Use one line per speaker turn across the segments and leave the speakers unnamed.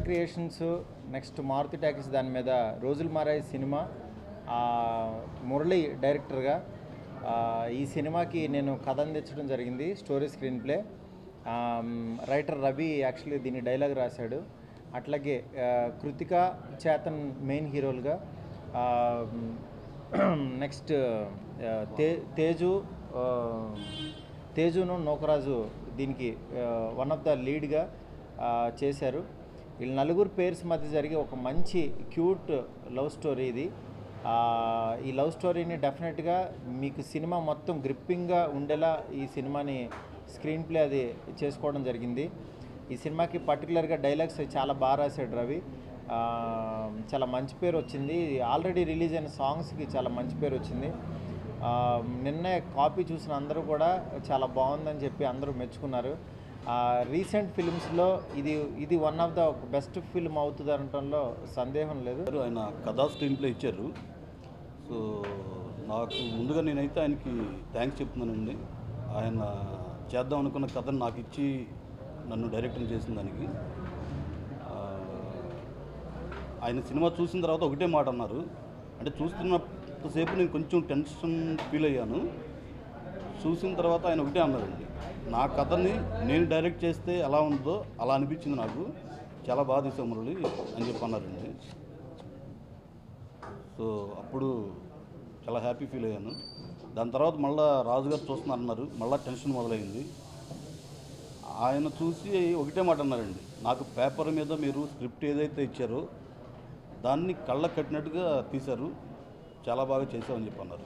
creations next Maruti talkies దాని మీద రోజులు మారాయి సినిమా ఆ, మురళి డైరెక్టర్గా ఆ, ఈ సినిమాకి నేను కథ అందించడం జరిగింది story screenplay writer Ravi actually దీని డైలాగ్ రాశాడు అట్లాగే ఆ, కృతిక చేతన్ మెయిన్ హీరోలుగా నెక్స్ట్ తే తేజు ఆ, తేజును నోకరాజు దీనికి వన్ ఆఫ్ ద లీడ్గా చేశారు వీళ్ళ నలుగురు పేర్స్ మధ్య జరిగే ఒక మంచి క్యూట్ లవ్ స్టోరీ ఇది ఆ, ఈ లవ్ స్టోరీని డెఫినెట్గా మీకు సినిమా మొత్తం గ్రిప్పింగ్గా ఉండేలా ఈ సినిమాని స్క్రీన్ ప్లే అది చేసుకోవడం జరిగింది ఈ సినిమాకి పర్టికులర్గా డైలాగ్స్ చాలా బాగా రాశాడు రవి ఆ, చాలా మంచి పేరు వచ్చింది ఆల్రెడీ రిలీజ్ అయిన సాంగ్స్కి చాలా మంచి పేరు వచ్చింది ఆ, నిన్నే కాపీ చూసిన అందరూ కూడా చాలా బాగుందని చెప్పి అందరూ మెచ్చుకున్నారు రీసెంట్ ఫిల్మ్స్లో ఇది ఇది one of the best film అవుతుంది అనటంలో సందేహం లేదు
గారు ఆయన కథా స్క్రీన్ ప్లే ఇచ్చారు సో నాకు ముందుగా నేనైతే ఆయనకి థ్యాంక్స్ చెప్తున్నానండి ఆయన చేద్దాం అనుకున్న కథను నాకు ఇచ్చి నన్ను డైరెక్టర్ చేసిన దానికి ఆ, ఆయన సినిమా చూసిన తర్వాత ఒకటే మాట అన్నారు అంటే చూస్తున్నంతసేపు నేను కొంచెం టెన్షన్ ఫీల్ అయ్యాను చూసిన తర్వాత ఆయన ఒకటే అన్నారండి నా కథని నేను డైరెక్ట్ చేస్తే ఎలా ఉందో అలా అనిపించింది నాకు చాలా బాగా తీసావు మురళి అని చెప్పి అన్నారండి సో అప్పుడు చాలా హ్యాపీ ఫీల్ అయ్యాను దాని తర్వాత మళ్ళీ రాజుగారు చూస్తున్నారు అన్నారు మళ్ళీ టెన్షన్ మొదలైంది ఆయన చూసి ఒకటే మాట అన్నారండి నాకు పేపర్ మీద మీరు స్క్రిప్ట్ ఏదైతే ఇచ్చారో దాన్ని కళ్ళ కట్టినట్టుగా తీశారు చాలా బాగా చేసామని చెప్పి అన్నారు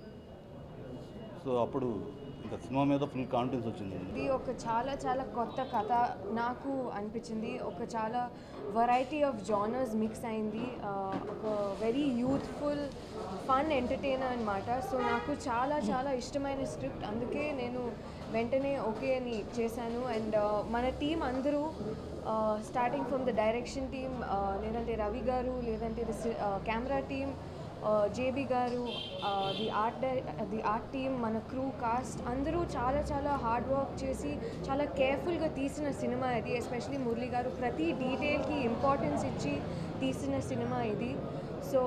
సో అప్పుడు ఇంకా సినిమా మీద ఫుల్ కాన్ఫిడెన్స్ వచ్చిందండి
ఇది ఒక చాలా చాలా కొత్త కథ నాకు అనిపించింది ఒక చాలా వెరైటీ ఆఫ్ జానర్స్ మిక్స్ అయింది ఆ, ఒక వెరీ యూత్ఫుల్ ఫన్ ఎంటర్టైనర్ అనమాట సో నాకు చాలా చాలా ఇష్టమైన స్క్రిప్ట్ అందుకే నేను వెంటనే ఓకే అని చేశాను అండ్ మన టీం అందరూ starting from the direction team లేదంటే రవి గారు లేదంటే కెమెరా టీమ్ జేబీ గారు the art the art team మన క్రూ కాస్ట్ అందరూ చాలా చాలా హార్డ్ వర్క్ చేసి చాలా కేర్ఫుల్గా తీసిన సినిమా ఇది ఎస్పెషలీ మురళి గారు ప్రతి డీటెయిల్కి ఇంపార్టెన్స్ ఇచ్చి తీసిన సినిమా ఇది so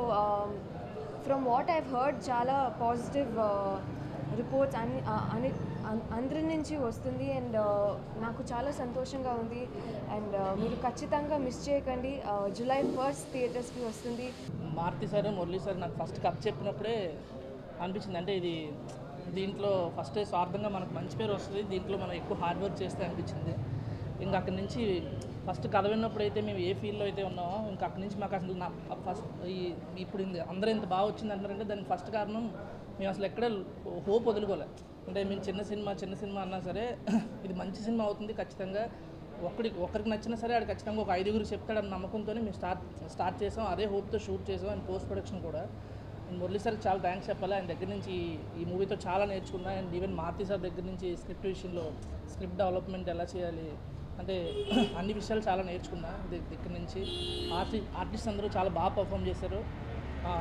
from what I've heard చాలా పాజిటివ్ రిపోర్ట్స్ అన్ని ఆ, అని అన్- అందరి నుంచి వస్తుంది అండ్ నాకు చాలా సంతోషంగా ఉంది అండ్ మీరు ఖచ్చితంగా మిస్ చేయకండి జూలై ఫస్ట్ థియేటర్స్కి వస్తుంది
మారుతి సార్ మురళీ సార్ నాకు ఫస్ట్ కథ చెప్పినప్పుడే అనిపించింది అంటే ఇది దీంట్లో ఫస్ట్ స్వార్థంగా మనకు మంచి పేరు వస్తుంది దీంట్లో మనం ఎక్కువ హార్డ్ వర్క్ చేస్తే అనిపించింది ఇంకా అక్కడి నుంచి ఫస్ట్ కథ విన్నప్పుడు అయితే మేము ఏ ఫీల్డ్లో అయితే ఉన్నామో ఇంకా అక్కడి నుంచి మాకు అసలు నా ఫస్ట్ ఈ ఇప్పుడు ఇంత- అందరూ ఇంత బాగా వచ్చింది అంటారంటే దానికి ఫస్ట్ కారణం మేము అసలు ఎక్కడ హోప్ వదులుకోలే అంటే మేము చిన్న సినిమా చిన్న సినిమా అన్నా సరే ఇది మంచి సినిమా అవుతుంది ఖచ్చితంగా ఒక్కడికి ఒక్కరికి నచ్చినా సరే ఆడు ఖచ్చితంగా ఒక ఐదుగురు చెప్తాడన్న నమ్మకంతోనే మేము స్టార్ట్ స్టార్ట్ చేసాం అదే హోప్తో షూట్ చేసాం అండ్ పోస్ట్ ప్రొడక్షన్ కూడా అండ్ మురళీ సార్కి చాలా థ్యాంక్స్ చెప్పాలి ఆయన దగ్గర నుంచి ఈ మూవీతో చాలా నేర్చుకున్నా అండ్ ఈవెన్ మారుతి సార్ దగ్గర నుంచి స్క్రిప్ట్ విషయంలో స్క్రిప్ట్ డెవలప్మెంట్ ఎలా చేయాలి అంటే అన్ని విషయాలు చాలా నేర్చుకున్నా ది- దగ్గర నుంచి ఆర్టి ఆర్టిస్ట్ అందరూ చాలా బాగా పర్ఫామ్ చేశారు ఆ,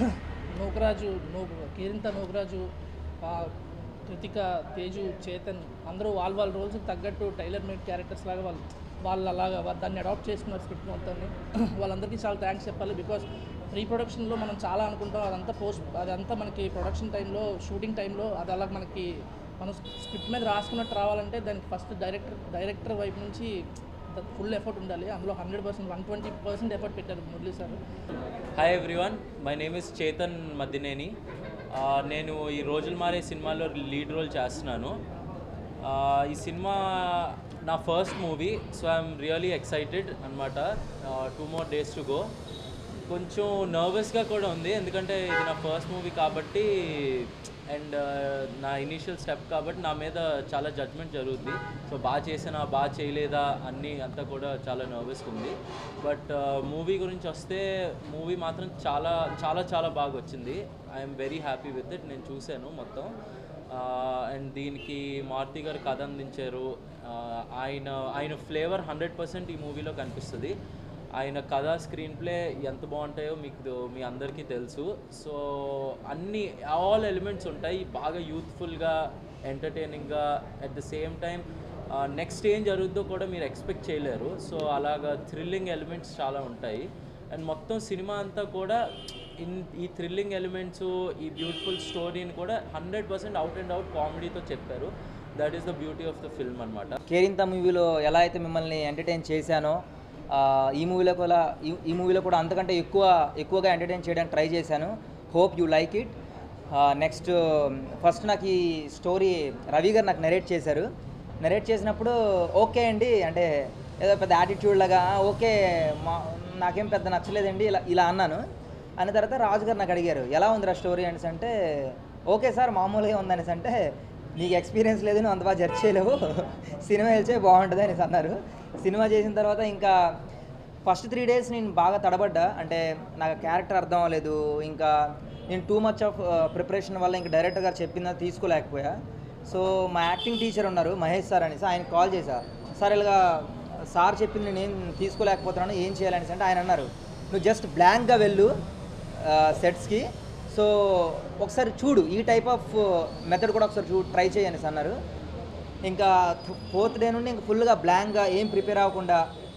నూకరాజు నూ కేరింత నూకరాజు ఆ, కృతిక తేజు చేతన్ అందరూ వాళ్ళ వాళ్ళ రోజుకి తగ్గట్టు టైలర్ మేడ్ క్యారెక్టర్స్ లాగా వాళ్ళు వాళ్ళు అలాగా వా- దాన్ని అడాప్ట్ చేసుకున్నారు స్క్రిప్ట్ మొత్తాన్ని వాళ్ళందరికీ చాలా థ్యాంక్స్ చెప్పాలి బికాస్ ప్రీ ప్రొడక్షన్లో మనం చాలా అనుకుంటాం అదంతా పోస్ట్ అదంతా మనకి ప్రొడక్షన్ టైంలో షూటింగ్ టైంలో అది అలా మనకి మనం స్క్రిప్ట్ మీద రాసుకున్నట్టు రావాలంటే దానికి ఫస్ట్ డైరెక్టర్ డైరెక్టర్ వైపు నుంచి ఫుల్ ఎఫర్ట్ ఉండాలి అందులో hundred percent one twenty percent effort పెట్టారు Murali sir
hi everyone my name is Chetan Maddineni ఆ, నేను ఈ రోజులు మారే సినిమాలో లీడ్ రోల్ చేస్తున్నాను ఆ, ఈ సినిమా నా first movie so I'm really excited అనమాట two more days to go కొంచెం నర్వస్గా కూడా ఉంది ఎందుకంటే ఇది నా ఫస్ట్ మూవీ కాబట్టి అండ్ నా ఇనీషియల్ స్టెప్ కాబట్టి నా మీద చాలా జడ్జ్మెంట్ జరుగుద్ది సో బాగా చేసినా బాగా చేయలేదా అన్నీ అంతా కూడా చాలా నర్వస్గా ఉంది బట్ మూవీ గురించి వస్తే మూవీ మాత్రం చాలా చాలా చాలా బాగా వచ్చింది I'm very happy with it నేను చూశాను మొత్తం అండ్ దీనికి మారుతి గారు కథ అందించారు ఆ, ఆయన ఆయన ఫ్లేవర్ హండ్రెడ్ పర్సెంట్ ఈ మూవీలో కనిపిస్తుంది ఆయన కథ స్క్రీన్ ప్లే ఎంత బాగుంటాయో మీకు మీ అందరికీ తెలుసు సో అన్ని ఆల్ ఎలిమెంట్స్ ఉంటాయి బాగా యూత్ఫుల్గా ఎంటర్టైనింగ్గా at the same time next ఏం జరుగుద్దో కూడా మీరు ఎక్స్పెక్ట్ చేయలేరు సో అలాగా థ్రిల్లింగ్ ఎలిమెంట్స్ చాలా ఉంటాయి అండ్ మొత్తం సినిమా అంతా కూడా ఇన్ ఈ థ్రిల్లింగ్ ఎలిమెంట్స్ ఈ బ్యూటిఫుల్ స్టోరీని కూడా hundred percent out and out కామెడీతో చెప్పారు that is the beauty of the film అనమాట
కేరింత మూవీలో ఎలా అయితే మిమ్మల్ని ఎంటర్టైన్ చేశానో ఆ, ఈ మూవీలో కూడా ఈ- ఈ మూవీలో కూడా అంతకంటే ఎక్కువ ఎక్కువగా ఎంటర్టైన్ చేయడానికి ట్రై చేశాను hope you like it next first నాకు ఈ స్టోరీ రవి గారు నాకు నెరేట్ చేశారు నెరేట్ చేసినప్పుడు ఓకే అండి అంటే ఏదో పెద్ద యాటిట్యూడ్ లాగా "ఆ, ఓకే మా నాకేం పెద్ద నచ్చలేదండి ఇలా ఇలా అన్నాను అన్న తర్వాత రాజు గారు నాకు అడిగారు ఎలా ఉందిరా స్టోరీ అనేసి అంటే ఓకే సార్ మామూలుగా ఉందనేసి అంటే నీకు ఎక్స్పీరియన్స్ లేదు నువ్వు అంత బాగా జడ్జ్ చేయలేవు సినిమా వెళ్తే బాగుంటుంది అనేసి అన్నారు సినిమా చేసిన తర్వాత ఇంకా ఫస్ట్ త్రీ డేస్ నేను బాగా తడబడ్డా అంటే నాకు క్యారెక్టర్ అర్థం అవ్వలేదు ఇంకా నేను టూ మచ్ ఆఫ్ ప్రిపరేషన్ వల్ల ఇంకా డైరెక్టర్ గారు చెప్పిందా తీసుకోలేకపోయా సో మా యాక్టింగ్ టీచర్ ఉన్నారు మహేష్ సార్ అనేసి ఆయన కాల్ చేశా సార్ ఇలాగా సార్ చెప్పింది నేను తీసుకోలేకపోతున్నాను ఏం చేయాలనేసి అంటే ఆయన అన్నారు నువ్వు జస్ట్ బ్లాంక్గా వెళ్ళు సెట్స్కి సో ఒకసారి చూడు ఈ టైప్ ఆఫ్ మెథడ్ కూడా ఒకసారి చూ ట్రై చేయనేసి అన్నారు ఇంకా ఫోర్త్ డే నుండి ఇంకా ఫుల్గా బ్లాంక్గా ఏం ప్రిపేర్ అవ్వకుండా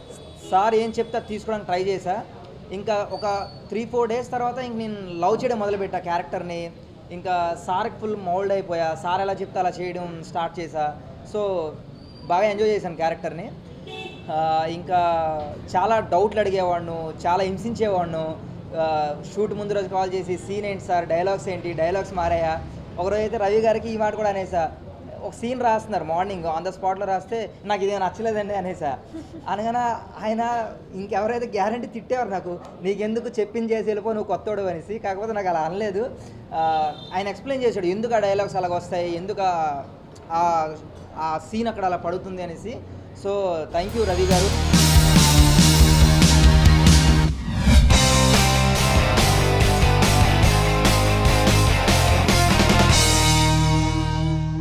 సార్ ఏం చెప్తే అది తీసుకోవడానికి ట్రై చేశా ఇంకా ఒక త్రీ ఫోర్ డేస్ తర్వాత ఇంక నేను లవ్ చేయడం మొదలుపెట్టా క్యారెక్టర్ని ఇంకా సార్కి ఫుల్ మౌల్డ్ అయిపోయా సార్ ఎలా చెప్తే అలా చేయడం స్టార్ట్ చేశా సో బాగా ఎంజాయ్ చేశాను క్యారెక్టర్ని ఆ, ఇంకా చాలా డౌట్లు అడిగేవాడిను చాలా హింసించేవాడిను ఆ, షూట్ ముందు రోజు కాల్ చేసి సీన్ ఏంటి సార్ డైలాగ్స్ ఏంటి డైలాగ్స్ మారాయా ఒకరోజు అయితే రవి గారికి ఈ మాట కూడా అనేసా ఒక సీన్ రాస్తున్నారు మార్నింగ్ ఆన్ ద స్పాట్లో రాస్తే నాకు ఇదే నచ్చలేదండి అనేసా అనగానే ఆయన ఇంకెవరైతే గ్యారంటీ తిట్టేవారు నాకు నీకెందుకు చెప్పింది చేసి వెళ్ళిపో నువ్వు కొత్తోడు అనేసి కాకపోతే నాకు అలా అనలేదు ఆ, ఆయన ఎక్స్ప్లెయిన్ చేశాడు ఎందుకు ఆ డైలాగ్స్ అలాగ వస్తాయి ఎందుకు ఆ- ఆ సీన్ అక్కడ అలా పడుతుంది అనేసి సో థ్యాంక్ యూ రవి గారు